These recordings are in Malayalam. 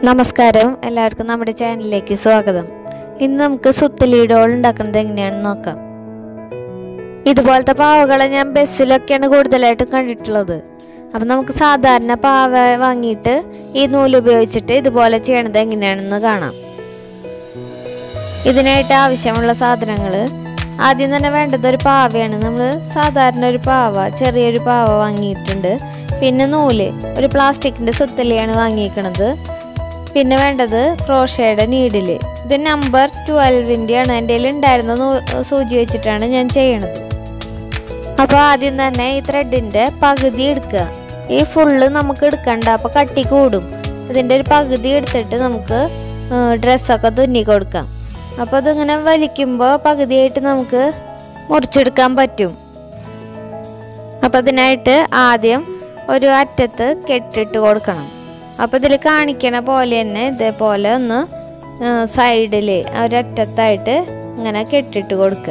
നമസ്കാരം എല്ലാവർക്കും നമ്മുടെ ചാനലിലേക്ക് സ്വാഗതം ഇന്ന് നമുക്ക് സുത്തലി ഡോൾ ഉണ്ടാക്കുന്നത് എങ്ങനെയാണെന്ന് നോക്കാം ഇതുപോലത്തെ പാവകളെ ഞാൻ ബസ്സിലൊക്കെയാണ് കൂടുതലായിട്ടും കണ്ടിട്ടുള്ളത് അപ്പം നമുക്ക് സാധാരണ പാവ വാങ്ങിയിട്ട് ഈ നൂല് ഉപയോഗിച്ചിട്ട് ഇതുപോലെ ചെയ്യണത് എങ്ങനെയാണെന്ന് കാണാം ഇതിനായിട്ട് ആവശ്യമുള്ള സാധനങ്ങൾ ആദ്യം തന്നെ വേണ്ടത് ഒരു പാവയാണ് നമ്മൾ സാധാരണ ഒരു പാവ ചെറിയൊരു പാവ വാങ്ങിയിട്ടുണ്ട് പിന്നെ നൂല് ഒരു പ്ലാസ്റ്റിക്കിൻ്റെ സുത്തലിയാണ് വാങ്ങിയിരിക്കുന്നത് പിന്നെ വേണ്ടത് ക്രോഷയുടെ നീഡില് ഇത് നമ്പർ ട്വൽവിൻ്റെ ആണ് എൻ്റെ കയ്യിൽ ഉണ്ടായിരുന്ന നൂ- സൂചി വെച്ചിട്ടാണ് ഞാൻ ചെയ്യണത് അപ്പോൾ ആദ്യം തന്നെ ഈ ത്രെഡിൻ്റെ പകുതി എടുക്കുക ഈ ഫുള്ള് നമുക്ക് എടുക്കണ്ട അപ്പോൾ കട്ടി കൂടും ഇതിൻ്റെ ഒരു പകുതി എടുത്തിട്ട് നമുക്ക് ഡ്രസ്സൊക്കെ തുന്നി കൊടുക്കാം അപ്പോൾ അതിങ്ങനെ വലിക്കുമ്പോൾ പകുതിയായിട്ട് നമുക്ക് മുറിച്ചെടുക്കാൻ പറ്റും അപ്പോൾ അതിനായിട്ട് ആദ്യം ഒരു അറ്റത്ത് കെട്ടിട്ട് കൊടുക്കണം അപ്പോൾ ഇതിൽ കാണിക്കണ പോലെ തന്നെ ഇതേപോലെ ഒന്ന് സൈഡിൽ ഒരറ്റത്തായിട്ട് ഇങ്ങനെ കെട്ടിട്ട് കൊടുക്കുക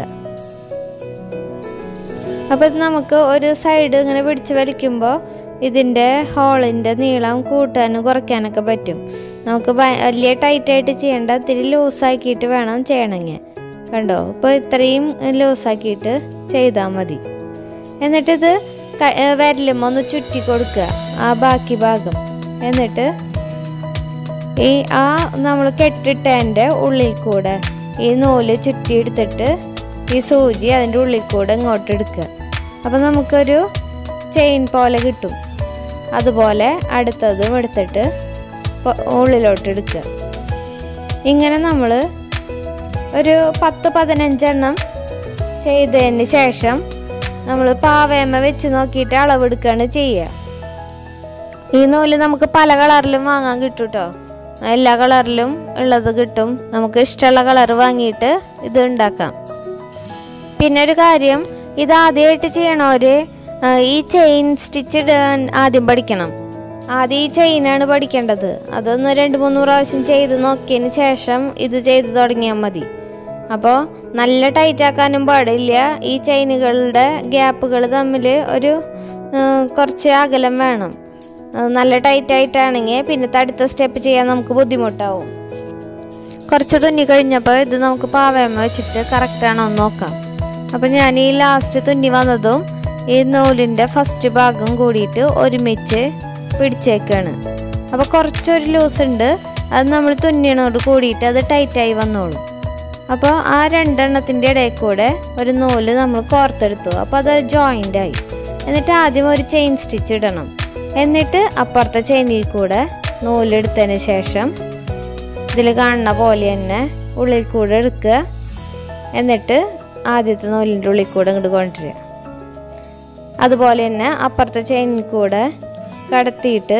അപ്പോൾ ഇത് നമുക്ക് ഒരു സൈഡ് ഇങ്ങനെ പിടിച്ച് വലിക്കുമ്പോൾ ഇതിൻ്റെ ഹോളിൻ്റെ നീളം കൂട്ടാനും കുറയ്ക്കാനൊക്കെ പറ്റും നമുക്ക് ഭ- വലിയ ടൈറ്റായിട്ട് ചെയ്യേണ്ട ഇത്തിരി ലൂസാക്കിയിട്ട് വേണം ചെയ്യണമെങ്കിൽ കണ്ടോ ഇപ്പോൾ ഇത്രയും ലൂസാക്കിയിട്ട് ചെയ്താൽ മതി എന്നിട്ടിത് ക- ഏ, വിരലും ഒന്ന് ചുറ്റി കൊടുക്കുക ആ ബാക്കി ഭാഗം എന്നിട്ട് ഈ ആ നമ്മൾ കെട്ടിട്ടതിൻ്റെ ഉള്ളിൽ കൂടെ ഈ നൂല് ചുറ്റി എടുത്തിട്ട് ഈ സൂചി അതിൻ്റെ ഉള്ളിൽ കൂടെ ഇങ്ങോട്ട് എടുക്കുക അപ്പം നമുക്കൊരു ചെയിൻ പോലെ കിട്ടും അതുപോലെ അടുത്തതും എടുത്തിട്ട് പൊ- ഉള്ളിലോട്ട് എടുക്കുക ഇങ്ങനെ നമ്മൾ ഒരു പത്ത് പതിനഞ്ചെണ്ണം ചെയ്തതിന് ശേഷം നമ്മൾ പാവേമ വെച്ച് നോക്കിയിട്ട് അളവെടുക്കുകയാണ് ചെയ്യുക ഈ നൂല് നമുക്ക് പല കളറിലും വാങ്ങാൻ കിട്ടും കേട്ടോ എല്ലാ കളറിലും ഉള്ളത് കിട്ടും നമുക്ക് ഇഷ്ടമുള്ള കളർ വാങ്ങിയിട്ട് ഇത് ഉണ്ടാക്കാം പിന്നെ ഒരു കാര്യം ഇത് ആദ്യമായിട്ട് ചെയ്യണവര് ആ, ഈ ചെയിൻ സ്റ്റിച്ച് ഇടാൻ ആദ്യം പഠിക്കണം ആദ്യം ഈ ചെയിനാണ് പഠിക്കേണ്ടത് അതൊന്ന് രണ്ട് മൂന്ന് പ്രാവശ്യം ചെയ്ത് നോക്കിയതിന് ശേഷം ഇത് ചെയ്ത് തുടങ്ങിയാൽ മതി അപ്പോൾ നല്ല ടൈറ്റ് ആക്കാനും പാടില്ല ഈ ചെയിനുകളുടെ ഗ്യാപ്പുകൾ തമ്മിൽ ഒരു ആ, കുറച്ച് അകലം വേണം അത് നല്ല ടൈറ്റ് ആയിട്ടാണെങ്കിൽ പിന്നത്തെ അടുത്ത സ്റ്റെപ്പ് ചെയ്യാൻ നമുക്ക് ബുദ്ധിമുട്ടാവും കുറച്ച് തുന്നി കഴിഞ്ഞപ്പോൾ ഇത് നമുക്ക് പാവയമ്മ വെച്ചിട്ട് കറക്റ്റാണോ എന്ന് നോക്കാം അപ്പം ഞാൻ ഈ ലാസ്റ്റ് തുന്നി വന്നതും ഈ നൂലിൻ്റെ ഫസ്റ്റ് ഭാഗം കൂടിയിട്ട് ഒരുമിച്ച് പിടിച്ചേക്കാണ് അപ്പോൾ കുറച്ചൊരു ലൂസ് ഉണ്ട് അത് നമ്മൾ തുന്നിയണോട് കൂടിയിട്ട് അത് ടൈറ്റായി വന്നോളും അപ്പോൾ ആ രണ്ടെണ്ണത്തിൻ്റെ ഇടയിൽ കൂടെ ഒരു നൂല് നമ്മൾ കോർത്തെടുത്തു അപ്പോൾ അത് ജോയിൻ്റ് ആയി എന്നിട്ട് ആദ്യം ഒരു ചെയിൻ സ്റ്റിച്ച് ഇടണം എന്നിട്ട് അപ്പുറത്തെ ചെയിനിൽ കൂടെ നൂലെടുത്തതിന് ശേഷം ഇതിൽ കാണുന്ന പോലെ തന്നെ ഉള്ളിൽ കൂടെ എടുക്കുക എന്നിട്ട് ആദ്യത്തെ നൂലിൻ്റെ ഉള്ളിൽ കൂടെ ഇങ്ങോട്ട് കൊണ്ടുവരിക അതുപോലെ തന്നെ അപ്പുറത്തെ ചെയിനിൽ കൂടെ കടത്തിയിട്ട്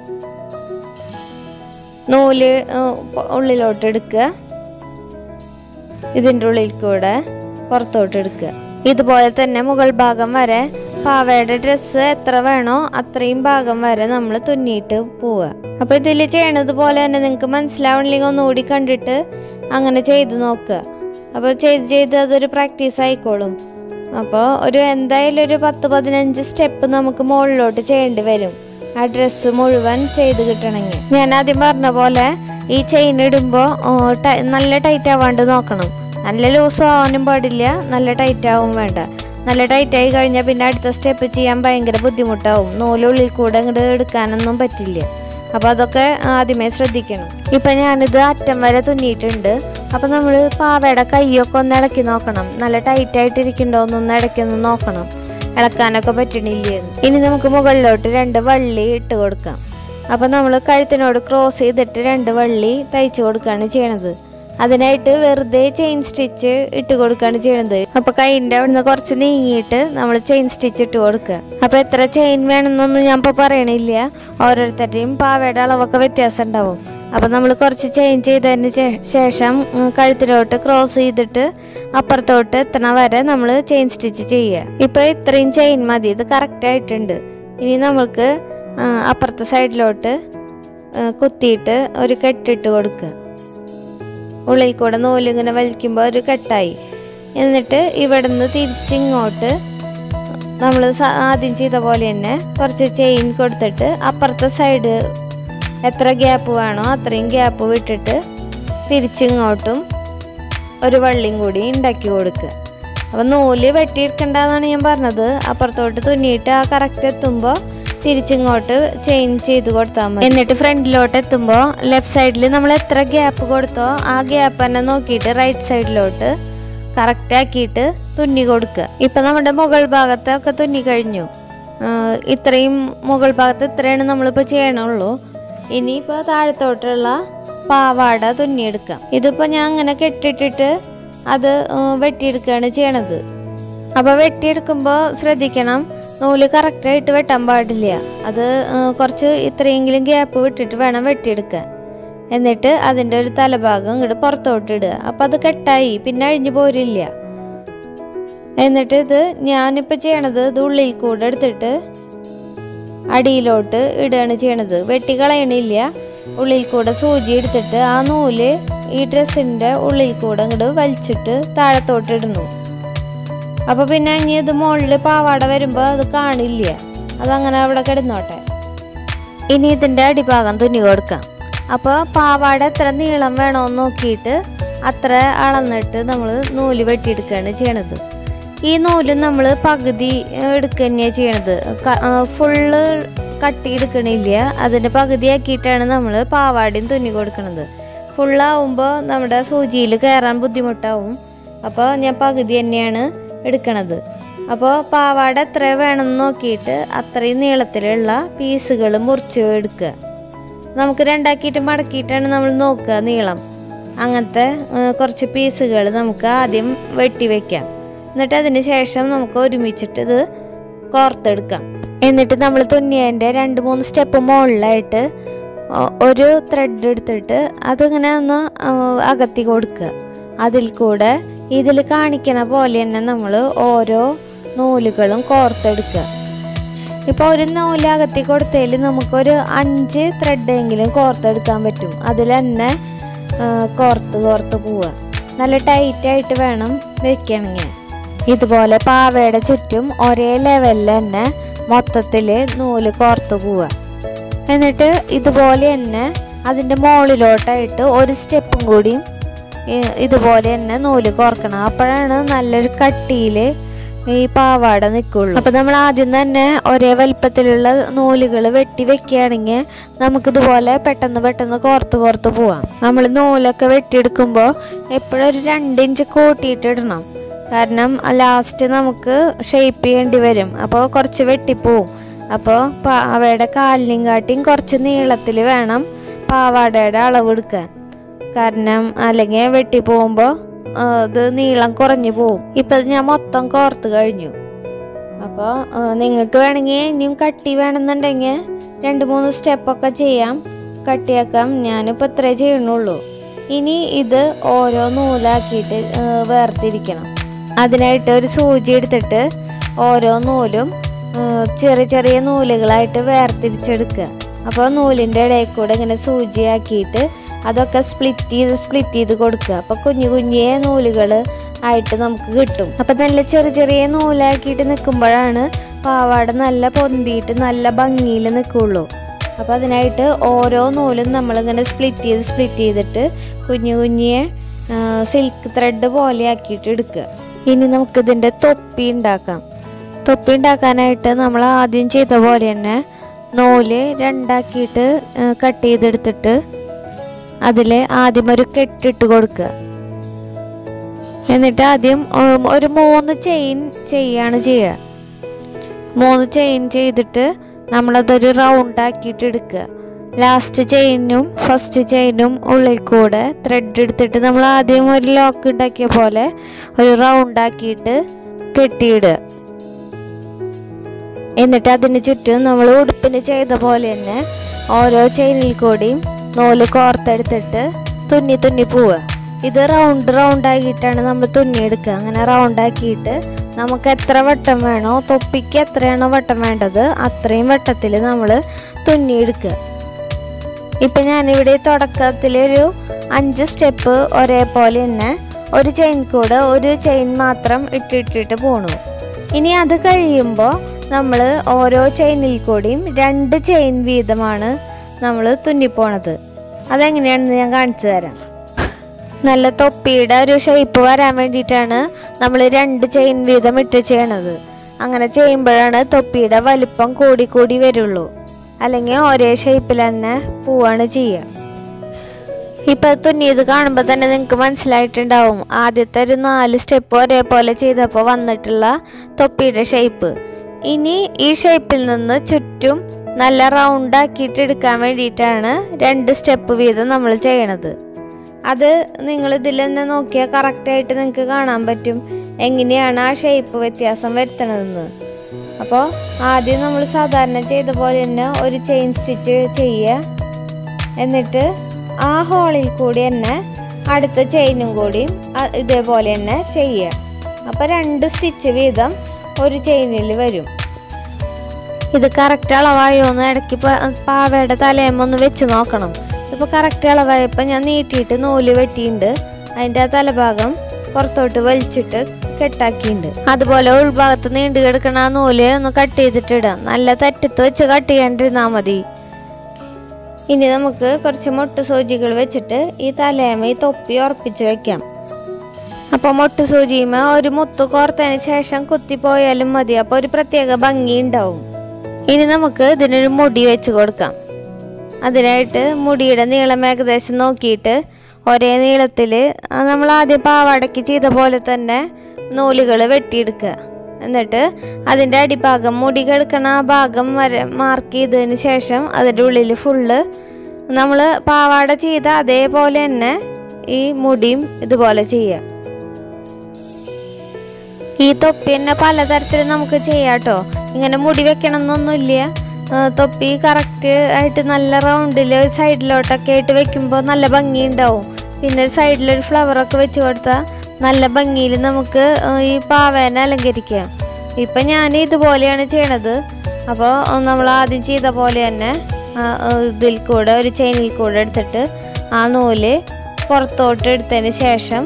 നൂല് ഏഹ്, ഉള്ളിലോട്ട് എടുക്കുക ഇതിൻ്റെ ഉള്ളിൽ കൂടെ പുറത്തോട്ട് എടുക്കുക ഇതുപോലെ തന്നെ മുകൾ ഭാഗം വരെ പാവയുടെ ഡ്രസ്സ് എത്ര വേണോ അത്രയും ഭാഗം വരെ നമ്മൾ തുന്നിയിട്ട് പോവുക അപ്പോൾ ഇതിൽ ചെയ്യണത് പോലെ തന്നെ നിങ്ങൾക്ക് മനസ്സിലാവണില്ലെങ്കിൽ ഒന്നുകൂടി കണ്ടിട്ട് അങ്ങനെ ചെയ്ത് നോക്കുക അപ്പോൾ ചെയ്ത് ചെയ്ത് അതൊരു പ്രാക്ടീസ് ആയിക്കോളും അപ്പോൾ ഒരു എന്തായാലും ഒരു പത്ത് പതിനഞ്ച് സ്റ്റെപ്പ് നമുക്ക് മുകളിലോട്ട് ചെയ്യേണ്ടി വരും ആ ഡ്രസ്സ് മുഴുവൻ ചെയ്ത് കിട്ടണമെങ്കിൽ ഞാൻ ആദ്യം പറഞ്ഞ പോലെ ഈ ചെയിൻ ഇടുമ്പോൾ നല്ല ടൈറ്റ് ആവാണ്ട് നോക്കണം നല്ല ലൂസ് ആവാനും പാടില്ല നല്ല ടൈറ്റ് ആവും വേണ്ട നല്ല ടൈറ്റ് ആയി കഴിഞ്ഞാൽ പിന്നെ അടുത്ത സ്റ്റെപ്പ് ചെയ്യാൻ ഭയങ്കര ബുദ്ധിമുട്ടാവും നൂലുള്ളിൽ കൂടെ അങ്ങോട്ട് എടുക്കാനൊന്നും പറ്റില്ല അപ്പോൾ അതൊക്കെ ആദ്യമേ ശ്രദ്ധിക്കണം ഇപ്പം ഞാനിത് അറ്റം വരെ തുന്നിയിട്ടുണ്ട് അപ്പം നമ്മൾ പാവയുടെ കൈയൊക്കെ ഒന്ന് ഇളക്കി നോക്കണം നല്ല ടൈറ്റ് ആയിട്ട് ഇരിക്കണ്ടോ എന്നൊന്ന് ഇടയ്ക്ക് ഒന്ന് നോക്കണം ഇളക്കാനൊക്കെ പറ്റണില്ലേ എന്ന്. ഇനി നമുക്ക് മുകളിലോട്ട് രണ്ട് വള്ളി ഇട്ട് കൊടുക്കാം അപ്പം നമ്മൾ കഴുത്തിനോട് ക്രോസ് ചെയ്തിട്ട് രണ്ട് വള്ളി തയ്ച്ചു കൊടുക്കുകയാണ് ചെയ്യണത് അതിനായിട്ട് വെറുതെ ചെയിൻ സ്റ്റിച്ച് ഇട്ട് കൊടുക്കുകയാണ് ചെയ്യണത് അപ്പൊ കൈയിന്റെ അവിടുന്ന് കുറച്ച് നീങ്ങിയിട്ട് നമ്മൾ ചെയിൻ സ്റ്റിച്ച് ഇട്ട് കൊടുക്കുക അപ്പൊ എത്ര ചെയിൻ വേണമെന്നൊന്നും ഞാൻ ഇപ്പോൾ പറയണില്ല ഓരോരുത്തരുടെയും പാവയുടെ അളവൊക്കെ വ്യത്യാസം ഉണ്ടാവും അപ്പൊ നമ്മൾ കുറച്ച് ചെയിൻ ചെയ്തതിന് ശേ- ശേഷം ഉം, കഴുത്തിലോട്ട് ക്രോസ് ചെയ്തിട്ട് അപ്പുറത്തോട്ട് എത്തണ വരെ നമ്മൾ ചെയിൻ സ്റ്റിച്ച് ചെയ്യുക ഇപ്പൊ ഇത്രയും ചെയിൻ മതി ഇത് കറക്റ്റ് ആയിട്ടുണ്ട് ഇനി നമുക്ക് ആ, അപ്പുറത്തെ സൈഡിലോട്ട് ആ, കുത്തിയിട്ട് ഒരു കെട്ടിട്ട് കൊടുക്കുക ഉള്ളിൽ കൂടെ നൂലിങ്ങനെ വലിക്കുമ്പോൾ ഒരു കെട്ടായി എന്നിട്ട് ഇവിടെ നിന്ന് തിരിച്ചിങ്ങോട്ട് നമ്മൾ ആദ്യം ചെയ്ത പോലെ തന്നെ കുറച്ച് ചെയിൻ കൊടുത്തിട്ട് അപ്പുറത്തെ സൈഡ് എത്ര ഗ്യാപ്പ് വേണോ അത്രയും ഗ്യാപ്പ് വിട്ടിട്ട് തിരിച്ചിങ്ങോട്ടും ഒരു വള്ളിയും കൂടി ഉണ്ടാക്കി കൊടുക്കുക അപ്പം നൂല് വെട്ടിയെടുക്കണ്ടെന്നാണ് ഞാൻ പറഞ്ഞത് അപ്പുറത്തോട്ട് തുന്നിയിട്ട് ആ കറക്റ്റ് എത്തുമ്പോൾ തിരിച്ചിങ്ങോട്ട് ചെയിൻ ചെയ്ത് കൊടുത്താൽ മതി എന്നിട്ട് ഫ്രണ്ടിലോട്ട് എത്തുമ്പോൾ ലെഫ്റ്റ് സൈഡിൽ നമ്മൾ എത്ര ഗ്യാപ്പ് കൊടുത്തോ ആ ഗ്യാപ്പ് തന്നെ നോക്കിയിട്ട് റൈറ്റ് സൈഡിലോട്ട് കറക്റ്റ് ആക്കിയിട്ട് തുന്നി കൊടുക്കുക ഇപ്പം നമ്മുടെ മുകൾ ഭാഗത്തൊക്കെ തുന്നി കഴിഞ്ഞു ആഹ് ഇത്രയും മുകൾ ഭാഗത്ത് ഇത്രയാണ് നമ്മളിപ്പോൾ ചെയ്യണുള്ളൂ ഇനിയിപ്പോൾ താഴത്തോട്ടുള്ള പാവാട തുന്നിയെടുക്കാം ഇതിപ്പോൾ ഞാൻ അങ്ങനെ കെട്ടിട്ടിട്ട് അത് ആഹ് വെട്ടിയെടുക്കുകയാണ് ചെയ്യണത് അപ്പോൾ വെട്ടിയെടുക്കുമ്പോൾ ശ്രദ്ധിക്കണം നൂല് കറക്റ്റായിട്ട് വെട്ടാൻ പാടില്ല അത് ആഹ് കുറച്ച് ഇത്രയെങ്കിലും ഗ്യാപ്പ് വിട്ടിട്ട് വേണം വെട്ടിയെടുക്കാൻ എന്നിട്ട് അതിൻ്റെ ഒരു തലഭാഗം ഇങ്ങോട്ട് പുറത്തോട്ട് ഇടുക അപ്പം അത് കെട്ടായി പിന്നെ അഴിഞ്ഞു പോരില്ല എന്നിട്ട് ഇത് ഞാനിപ്പോൾ ചെയ്യണത് ഇത് ഉള്ളിൽ കൂടെ എടുത്തിട്ട് അടിയിലോട്ട് ഇടുകയാണ് ചെയ്യണത് വെട്ടി കളയണില്ല ഉള്ളിൽ കൂടെ സൂചി എടുത്തിട്ട് ആ നൂല് ഈ ഡ്രസ്സിൻ്റെ ഉള്ളിൽ കൂടെ അങ്ങോട്ട് വലിച്ചിട്ട് താഴത്തോട്ട് ഇടുന്നു അപ്പോൾ പിന്നെ ഇനി ഇത് മുകളിൽ പാവാട വരുമ്പോൾ അത് കാണില്ല അതങ്ങനെ അവിടെ കിടന്നോട്ടെ ഇനി ഇതിൻ്റെ അടിഭാഗം തുന്നി കൊടുക്കാം അപ്പോൾ പാവാട എത്ര നീളം വേണമെന്ന് നോക്കിയിട്ട് അത്ര അളന്നിട്ട് നമ്മൾ നൂല് വെട്ടിയെടുക്കുകയാണ് ചെയ്യണത് ഈ നൂല് നമ്മൾ പകുതി എടുക്കുക തന്നെയാണ് ചെയ്യണത് ഫുള്ള് കട്ടി എടുക്കണില്ല അതിൻ്റെ പകുതിയാക്കിയിട്ടാണ് നമ്മൾ പാവാടയും തുന്നി കൊടുക്കണത് ഫുള്ളാവുമ്പോൾ നമ്മുടെ സൂചിയിൽ കയറാൻ ബുദ്ധിമുട്ടാവും അപ്പോൾ ഞാൻ പകുതി തന്നെയാണ് എടുക്കണത് അപ്പോൾ പാവാട എത്ര വേണമെന്ന് നോക്കിയിട്ട് അത്രയും നീളത്തിലുള്ള പീസുകൾ മുറിച്ച് എടുക്കുക നമുക്ക് രണ്ടാക്കിയിട്ട് മടക്കിയിട്ടാണ് നമ്മൾ നോക്കുക നീളം അങ്ങനത്തെ ആ, കുറച്ച് പീസുകൾ നമുക്ക് ആദ്യം വെട്ടി വെക്കാം എന്നിട്ട് അതിന് ശേഷം നമുക്ക് ഒരുമിച്ചിട്ട് ഇത് കോർത്തെടുക്കാം എന്നിട്ട് നമ്മൾ തുന്നിയതിൻ്റെ രണ്ട് മൂന്ന് സ്റ്റെപ്പ് മുകളിലായിട്ട് ഒ- ഒരു ത്രെഡ് എടുത്തിട്ട് അതിങ്ങനെ ഒന്ന് ആ, അകത്തി കൊടുക്കുക അതിൽ കൂടെ ഇതിൽ കാണിക്കണ പോലെ തന്നെ നമ്മൾ ഓരോ നൂലുകളും കോർത്തെടുക്കുക ഇപ്പോൾ ഒരു നൂല് അകത്തി കൊടുത്തതിൽ നമുക്കൊരു അഞ്ച് ത്രെഡെങ്കിലും കോർത്തെടുക്കാൻ പറ്റും അതിൽ തന്നെ ആ, കോർത്ത് കോർത്ത് പോവുക നല്ല ടൈറ്റായിട്ട് വേണം വെക്കണമെങ്കിൽ ഇതുപോലെ പാവയുടെ ചുറ്റും ഒരേ ലെവലിൽ തന്നെ മൊത്തത്തിൽ നൂല് കോർത്ത് പോവുക എന്നിട്ട് ഇതുപോലെ തന്നെ അതിൻ്റെ മുകളിലോട്ടായിട്ട് ഒരു സ്റ്റെപ്പും കൂടിയും ഈ- ഇതുപോലെ തന്നെ നൂല് കോർക്കണം അപ്പോഴാണ് നല്ലൊരു കട്ടിയിൽ ഈ പാവാട നിൽക്കുള്ളൂ അപ്പം നമ്മൾ ആദ്യം തന്നെ ഒരേ വലിപ്പത്തിലുള്ള നൂലുകൾ വെട്ടി വെക്കുകയാണെങ്കിൽ നമുക്കിതുപോലെ പെട്ടെന്ന് പെട്ടെന്ന് കോർത്ത് കോർത്ത് പോവാം നമ്മൾ നൂലൊക്കെ വെട്ടിയെടുക്കുമ്പോൾ എപ്പോഴും ഒരു രണ്ട് ഇഞ്ച് കൂട്ടിയിട്ട് ഇടണം കാരണം ലാസ്റ്റ് നമുക്ക് ഷേപ്പ് ചെയ്യേണ്ടി വരും അപ്പോൾ കുറച്ച് വെട്ടിപ്പോവും അപ്പോൾ പാവയുടെ കാലിനും കാട്ടിയും കുറച്ച് നീളത്തിൽ വേണം പാവാടയുടെ അളവ് എടുക്കാൻ കാരണം അല്ലെങ്കിൽ വെട്ടി പോകുമ്പോൾ ഇത് നീളം കുറഞ്ഞു പോവും ഇപ്പം ഞാൻ മൊത്തം കോർത്ത് കഴിഞ്ഞു അപ്പോൾ നിങ്ങൾക്ക് വേണമെങ്കിൽ ഇനിയും കട്ടി വേണമെന്നുണ്ടെങ്കിൽ രണ്ട് മൂന്ന് സ്റ്റെപ്പൊക്കെ ചെയ്യാം കട്ടിയാക്കാം ഞാനിപ്പോൾ ഇത്രേ ചെയ്യണുള്ളൂ ഇനി ഇത് ഓരോ നൂലാക്കിയിട്ട് ആ, വേർതിരിക്കണം അതിനായിട്ട് ഒരു സൂചി എടുത്തിട്ട് ഓരോ നൂലും ആ, ചെറിയ ചെറിയ നൂലുകളായിട്ട് വേർതിരിച്ചെടുക്കുക അപ്പോൾ നൂലിൻ്റെ ഇടയിൽ കൂടെ ഇങ്ങനെ സൂചിയാക്കിയിട്ട് അതൊക്കെ സ്പ്ലിറ്റ് ചെയ്ത് സ്പ്ലിറ്റ് ചെയ്ത് കൊടുക്കുക അപ്പോൾ കുഞ്ഞു കുഞ്ഞിയ നൂലുകൾ ആയിട്ട് നമുക്ക് കിട്ടും അപ്പം നല്ല ചെറിയ ചെറിയ നൂലാക്കിയിട്ട് നിൽക്കുമ്പോഴാണ് പാവാട നല്ല പൊന്തിയിട്ട് നല്ല ഭംഗിയിൽ നിൽക്കുള്ളൂ അപ്പോൾ അതിനായിട്ട് ഓരോ നൂലും നമ്മളിങ്ങനെ സ്പ്ലിറ്റ് ചെയ്ത് സ്പ്ലിറ്റ് ചെയ്തിട്ട് കുഞ്ഞു കുഞ്ഞിയെ സിൽക്ക് ത്രെഡ് പോലെ ആക്കിയിട്ട് എടുക്കുക ഇനി നമുക്കിതിൻ്റെ തൊപ്പി ഉണ്ടാക്കാം തൊപ്പി ഉണ്ടാക്കാനായിട്ട് നമ്മൾ ആദ്യം ചെയ്ത പോലെ തന്നെ നൂല് രണ്ടാക്കിയിട്ട് കട്ട് ചെയ്തെടുത്തിട്ട് അതിൽ ആദ്യം ഒരു കെട്ടിട്ട് കൊടുക്കുക എന്നിട്ട് ആദ്യം ഉം, ഒരു മൂന്ന് ചെയിൻ ചെയ്യാണ് ചെയ്യുക മൂന്ന് ചെയിൻ ചെയ്തിട്ട് നമ്മളതൊരു റൗണ്ട് ആക്കിയിട്ട് എടുക്കുക ലാസ്റ്റ് ചെയിനും ഫസ്റ്റ് ചെയിനും ഉള്ളിൽ കൂടെ ത്രെഡ് എടുത്തിട്ട് നമ്മൾ ആദ്യം ഒരു ലോക്ക് ഉണ്ടാക്കിയ പോലെ ഒരു റൗണ്ട് ആക്കിയിട്ട് കെട്ടിയിടുക എന്നിട്ട് അതിന് ചുറ്റും നമ്മൾ ഉടുപ്പിന് ചെയ്ത പോലെ തന്നെ ഓരോ ചെയിനിൽ കൂടിയും നൂല് കോർത്തെടുത്തിട്ട് തുന്നി തുന്നി പോവുക ഇത് റൗണ്ട് റൗണ്ട് ആക്കിയിട്ടാണ് നമ്മൾ തുന്നിയെടുക്കുക അങ്ങനെ റൗണ്ട് ആക്കിയിട്ട് നമുക്ക് എത്ര വട്ടം വേണോ തൊപ്പിക്ക് എത്രയാണോ വട്ടം വേണ്ടത് അത്രയും വട്ടത്തിൽ നമ്മൾ തുന്നിയെടുക്കുക ഇപ്പം ഞാനിവിടെ തുടക്കത്തിലൊരു അഞ്ച് സ്റ്റെപ്പ് ഒരേപോലെ തന്നെ ഒരു ചെയിൻ കൂടെ ഒരു ചെയിൻ മാത്രം ഇട്ടിട്ടിട്ട് പോണു ഇനി അത് കഴിയുമ്പോൾ നമ്മൾ ഓരോ ചെയിനിൽ കൂടിയും രണ്ട് ചെയിൻ വീതമാണ് നമ്മൾ തുന്നിപ്പോണത് അതെങ്ങനെയാണെന്ന് ഞാൻ കാണിച്ചു തരാം നല്ല തൊപ്പിയുടെ ഒരു ഷേപ്പ് വരാൻ വേണ്ടിയിട്ടാണ് നമ്മൾ രണ്ട് ചെയിൻ വീതം ഇട്ട് ചെയ്യണത് അങ്ങനെ ചെയ്യുമ്പോഴാണ് തൊപ്പിയുടെ വലിപ്പം കൂടി കൂടി വരുള്ളൂ അല്ലെങ്കിൽ ഒരേ ഷേപ്പിൽ തന്നെ പോവാണ് ചെയ്യുക ഇപ്പൊ തുന്നിയത് കാണുമ്പോൾ തന്നെ നിങ്ങൾക്ക് മനസ്സിലായിട്ടുണ്ടാവും ആദ്യത്തെ ഒരു നാല് സ്റ്റെപ്പ് ഒരേപോലെ ചെയ്തപ്പോൾ വന്നിട്ടുള്ള തൊപ്പിയുടെ ഷേപ്പ് ഇനി ഈ ഷേപ്പിൽ നിന്ന് ചുറ്റും നല്ല റൗണ്ട് ആക്കിയിട്ട് എടുക്കാൻ വേണ്ടിയിട്ടാണ് രണ്ട് സ്റ്റെപ്പ് വീതം നമ്മൾ ചെയ്യണത് അത് നിങ്ങൾ ഇതിൽ തന്നെ നോക്കിയാൽ കറക്റ്റായിട്ട് നിങ്ങൾക്ക് കാണാൻ പറ്റും എങ്ങനെയാണ് ആ ഷേപ്പ് വ്യത്യാസം വരുത്തണതെന്ന് അപ്പോൾ ആദ്യം നമ്മൾ സാധാരണ ചെയ്ത പോലെ തന്നെ ഒരു ചെയിൻ സ്റ്റിച്ച് ചെയ്യുക എന്നിട്ട് ആ ഹോളിൽ കൂടി തന്നെ അടുത്ത ചെയിനും കൂടി അ- ഇതേപോലെ തന്നെ ചെയ്യുക അപ്പോൾ രണ്ട് സ്റ്റിച്ച് വീതം ഒരു ചെയിനിൽ വരും ഇത് കറക്റ്റ് അളവായോ എന്ന് ഇടയ്ക്ക് പ- പാവയുടെ തലേമൊന്ന് വെച്ച് നോക്കണം ഇപ്പോൾ കറക്റ്റ് അളവായപ്പോൾ ഞാൻ നീട്ടിയിട്ട് നൂല് വെട്ടിയിട്ടുണ്ട് അതിൻ്റെ ആ തലഭാഗം പുറത്തോട്ട് വലിച്ചിട്ട് കെട്ടാക്കിയിട്ടുണ്ട് അതുപോലെ ഉൾഭാഗത്ത് നീണ്ടു കിടക്കണ ആ നൂല് ഒന്ന് കട്ട് ചെയ്തിട്ടിടാം നല്ല തെറ്റത്ത് വെച്ച് കട്ട് ചെയ്യാണ്ടിരുന്നാൽ മതി ഇനി നമുക്ക് കുറച്ച് മുട്ട് സൂചികൾ വെച്ചിട്ട് ഈ തലേമ ഈ തൊപ്പി ഉറപ്പിച്ച് വെക്കാം അപ്പോൾ മുട്ട് സൂചിയുമ ഒരു മുത്ത് കോർത്തതിന് ശേഷം കുത്തിപ്പോയാലും മതി അപ്പോൾ ഒരു പ്രത്യേക ഭംഗി ഉണ്ടാവും ഇനി നമുക്ക് ഇതിനൊരു മുടി വെച്ച് കൊടുക്കാം അതിനായിട്ട് മുടിയുടെ നീളം ഏകദേശം നോക്കിയിട്ട് ഒരേ നീളത്തിൽ നമ്മൾ ആദ്യം പാവാടയ്ക്ക് ചെയ്ത പോലെ തന്നെ നൂലുകൾ വെട്ടിയെടുക്കുക എന്നിട്ട് അതിൻ്റെ അടിഭാഗം മുടി കിടക്കണ ആ ഭാഗം വരെ മാർക്ക് ചെയ്തതിന് ശേഷം അതിൻ്റെ ഉള്ളിൽ ഫുള്ള് നമ്മൾ പാവാട ചെയ്ത അതേപോലെ തന്നെ ഈ മുടിയും ഇതുപോലെ ചെയ്യുക ഈ തൊപ്പി തന്നെ പലതരത്തിൽ നമുക്ക് ചെയ്യാം കേട്ടോ ഇങ്ങനെ മുടി വെക്കണം എന്നൊന്നുമില്ല ആ, തൊപ്പി കറക്റ്റ് ആയിട്ട് നല്ല റൗണ്ടിൽ സൈഡിലോട്ടൊക്കെ ആയിട്ട് വെക്കുമ്പോൾ നല്ല ഭംഗി ഉണ്ടാവും പിന്നെ സൈഡിലൊരു ഫ്ലവറൊക്കെ വെച്ച് കൊടുത്താൽ നല്ല ഭംഗിയിൽ നമുക്ക് ആ, ഈ പാവേനെ അലങ്കരിക്കാം ഇപ്പം ഞാൻ ഇതുപോലെയാണ് ചെയ്യണത് അപ്പോൾ നമ്മൾ ആദ്യം ചെയ്ത പോലെ തന്നെ ആ, ആ, ഇതിൽ കൂടെ ഒരു ചെയിനിൽ കൂടെ എടുത്തിട്ട് ആ നൂല് പുറത്തോട്ട് എടുത്തതിന് ശേഷം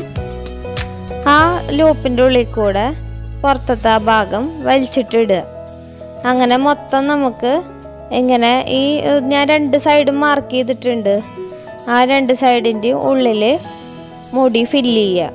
ആ ലൂപ്പിൻ്റെ ഉള്ളിൽ കൂടെ പുറത്തത്തെ ആ ഭാഗം വലിച്ചിട്ടിടുക അങ്ങനെ മൊത്തം നമുക്ക് ഇങ്ങനെ ഈ ഏഹ്, ഞാൻ രണ്ട് സൈഡും മാർക്ക് ചെയ്തിട്ടുണ്ട് ആ രണ്ട് സൈഡിൻ്റെയും ഉള്ളിൽ മുടി ഫില്ല് ചെയ്യുക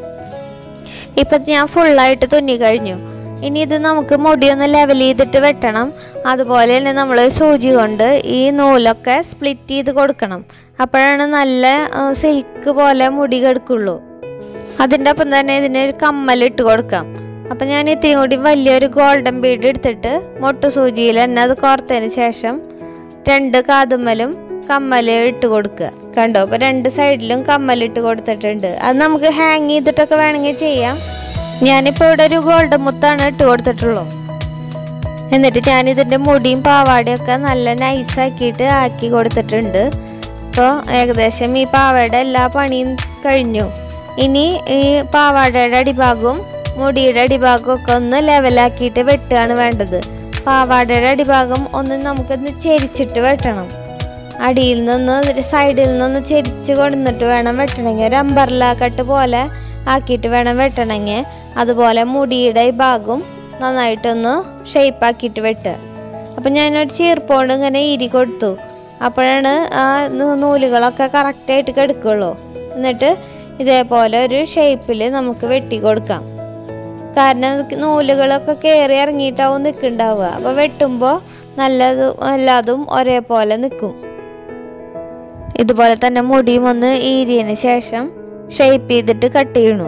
ഇപ്പം ഞാൻ ഫുള്ളായിട്ട് തുന്നി കഴിഞ്ഞു ഇനി ഇത് നമുക്ക് മുടിയൊന്ന് ലെവൽ ചെയ്തിട്ട് വെട്ടണം അതുപോലെ തന്നെ നമ്മൾ സൂചി കൊണ്ട് ഈ നൂലൊക്കെ സ്പ്ലിറ്റ് ചെയ്ത് കൊടുക്കണം അപ്പോഴാണ് നല്ല സിൽക്ക് പോലെ മുടി കെടുക്കുള്ളൂ അതിൻ്റെ ഒപ്പം തന്നെ ഇതിന് ഒരു കമ്മലിട്ട് കൊടുക്കാം അപ്പം ഞാൻ ഇത്തിരി കൂടി വലിയൊരു ഗോൾഡൻ ബീഡ് എടുത്തിട്ട് മൊട്ടു സൂചിയിൽ തന്നെ അത് കോർത്തതിന് ശേഷം രണ്ട് കാതുമ്മലും കമ്മൽ ഇട്ട് കൊടുക്കുക കണ്ടോ അപ്പോൾ രണ്ട് സൈഡിലും കമ്മലിട്ട് കൊടുത്തിട്ടുണ്ട് അത് നമുക്ക് ഹാങ് ചെയ്തിട്ടൊക്കെ വേണമെങ്കിൽ ചെയ്യാം ഞാനിപ്പോൾ ഇവിടെ ഒരു ഗോൾഡൻ മുത്താണ് ഇട്ട് കൊടുത്തിട്ടുള്ളൂ എന്നിട്ട് ഞാൻ ഇതിൻ്റെ മുടിയും പാവാടയും ഒക്കെ നല്ല നൈസാക്കിയിട്ട് ആക്കി കൊടുത്തിട്ടുണ്ട് അപ്പോൾ ഏകദേശം ഈ പാവയുടെ എല്ലാ പണിയും കഴിഞ്ഞു ഇനി ഈ പാവാടയുടെ അടിഭാഗവും മുടിയുടെ അടിഭാഗവും ഒക്കെ ഒന്ന് ലെവലാക്കിയിട്ട് വെട്ടുകയാണ് വേണ്ടത് പാവാടയുടെ അടിഭാഗം ഒന്ന് നമുക്കൊന്ന് ചെരിച്ചിട്ട് വെട്ടണം അടിയിൽ നിന്ന് ഒരു സൈഡിൽ നിന്നൊന്ന് ചെരിച്ച് കൊടുന്നിട്ട് വേണം വെട്ടണമെങ്കിൽ ഒരു അമ്പർല കട്ട് പോലെ ആക്കിയിട്ട് വേണം വെട്ടണമെങ്കിൽ അതുപോലെ മുടിയുടെ ഈ ഭാഗവും നന്നായിട്ടൊന്ന് ഷേപ്പ് ആക്കിയിട്ട് വെട്ടുക അപ്പം ഞാനൊരു ചീർപ്പോണ്ട് ഇങ്ങനെ ഇരി കൊടുത്തു അപ്പോഴാണ് ആ നൂ- നൂലുകളൊക്കെ കറക്റ്റായിട്ട് കിടക്കുള്ളൂ എന്നിട്ട് ഇതേപോലെ ഒരു ഷേപ്പിൽ നമുക്ക് വെട്ടി കൊടുക്കാം കാരണം ഇത് നൂലുകളൊക്കെ കയറി ഇറങ്ങിയിട്ടാവും നിൽക്കുന്നുണ്ടാവുക അപ്പോൾ വെട്ടുമ്പോൾ നല്ലത് എല്ലാതും ഒരേപോലെ നിൽക്കും ഇതുപോലെ തന്നെ മുടിയും ഒന്ന് ഈരിയതിന് ശേഷം ഷേപ്പ് ചെയ്തിട്ട് കട്ട് ചെയ്യണു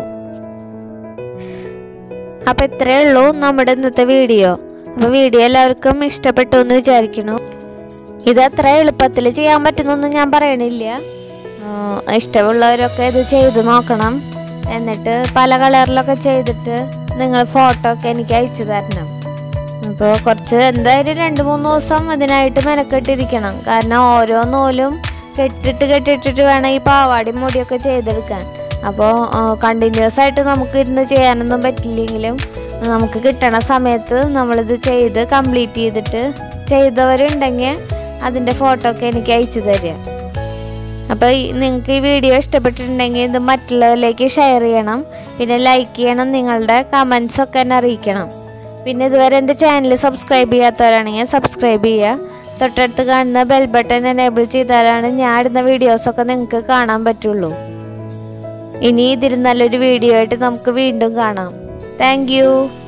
അപ്പം ഇത്രയേ ഉള്ളൂ നമ്മുടെ ഇന്നത്തെ വീഡിയോ അപ്പോൾ വീഡിയോ എല്ലാവർക്കും ഇഷ്ടപ്പെട്ടു എന്ന് വിചാരിക്കുന്നു ഇത് അത്ര എളുപ്പത്തിൽ ചെയ്യാൻ പറ്റുന്നൊന്നും ഞാൻ പറയണില്ല ആ, ഇഷ്ടമുള്ളവരൊക്കെ ഇത് ചെയ്ത് നോക്കണം എന്നിട്ട് പല കളറിലൊക്കെ ചെയ്തിട്ട് നിങ്ങൾ ഫോട്ടോ ഒക്കെ എനിക്ക് അയച്ചു തരണം അപ്പോൾ കുറച്ച് എന്തായാലും രണ്ട് മൂന്ന് ദിവസം ഇതിനായിട്ട് മെനക്കെട്ടിരിക്കണം കാരണം ഓരോ നൂലും കെട്ടിട്ട് കെട്ടിട്ടിട്ട് വേണം ഈ പാവാടി മുടിയൊക്കെ ചെയ്തെടുക്കാൻ അപ്പോൾ കണ്ടിന്യൂസ് ആയിട്ട് നമുക്ക് ഇരുന്ന് ചെയ്യാനൊന്നും പറ്റില്ലെങ്കിലും നമുക്ക് കിട്ടണ സമയത്ത് നമ്മളിത് ചെയ്ത് കംപ്ലീറ്റ് ചെയ്തിട്ട് ചെയ്തവരുണ്ടെങ്കിൽ അതിൻ്റെ ഫോട്ടോ ഒക്കെ എനിക്ക് അയച്ചു തരിക അപ്പോൾ നിങ്ങൾക്ക് ഈ വീഡിയോ ഇഷ്ടപ്പെട്ടിട്ടുണ്ടെങ്കിൽ ഇത് മറ്റുള്ളവരിലേക്ക് ഷെയർ ചെയ്യണം പിന്നെ ലൈക്ക് ചെയ്യണം നിങ്ങളുടെ കമൻസ് ഒക്കെ എന്നെ അറിയിക്കണം പിന്നെ ഇതുവരെ എൻ്റെ ചാനൽ സബ്സ്ക്രൈബ് ചെയ്യാത്തവരാണെങ്കിൽ സബ്സ്ക്രൈബ് ചെയ്യുക തൊട്ടടുത്ത് കാണുന്ന ബെൽ ബട്ടൺ എനേബിൾ ചെയ്താലാണ് ഞാൻ ഇടുന്ന വീഡിയോസൊക്കെ നിങ്ങൾക്ക് കാണാൻ പറ്റുള്ളൂ ഇനി ഇതിൽ നല്ലൊരു വീഡിയോ ആയിട്ട് നമുക്ക് വീണ്ടും കാണാം താങ്ക്